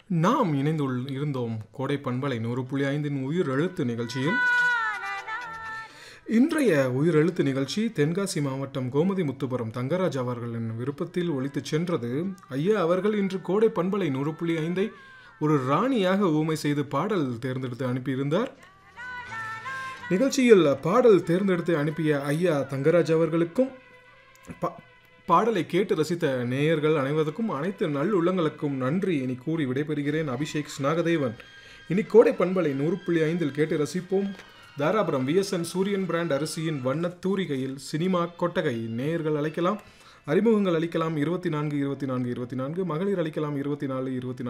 நாம் இணைந்துள் இருந்தோம் கோடை பண்பலை நூறு புள்ளி ஐந்தின் உயிர் எழுத்து நிகழ்ச்சியில் இன்றைய உயிர் எழுத்து நிகழ்ச்சி தென்காசி மாவட்டம் கோமதி முத்துபுரம் தங்கராஜ் அவர்களின் விருப்பத்தில் ஒலித்துச் சென்றது ஐயா அவர்கள் இன்று கோடை பண்பலை நூறு புள்ளி ஐந்தை ஒரு ராணியாக ஊமை செய்து பாடல் தேர்ந்தெடுத்து அனுப்பியிருந்தார் நிகழ்ச்சியில் பாடல் தேர்ந்தெடுத்து அனுப்பிய ஐயா தங்கராஜ் அவர்களுக்கும் பா- பாடலை கேட்டு ரசித்த நேயர்கள் அனைவருக்கும் அனைத்து நல்லுள்ளங்களுக்கும் நன்றி இனி கூறி விடைபெறுகிறேன் அபிஷேக் ஸ்நாகதேவன் இனி கோடை பண்பலை நூறு புள்ளி ஐந்தில் கேட்டு ரசிப்போம் தாராபுரம் விஎஸ்என் சூரியன் பிராண்ட் அரிசியின் வண்ணத் தூரிகையில் சினிமா கொட்டகை நேயர்கள் அழைக்கலாம் அறிமுகங்கள் அளிக்கலாம் இருபத்தி நான்கு இருபத்தி நான்கு இருபத்தி நான்கு மகளிர் அளிக்கலாம் இருபத்தி நாலு இருபத்தி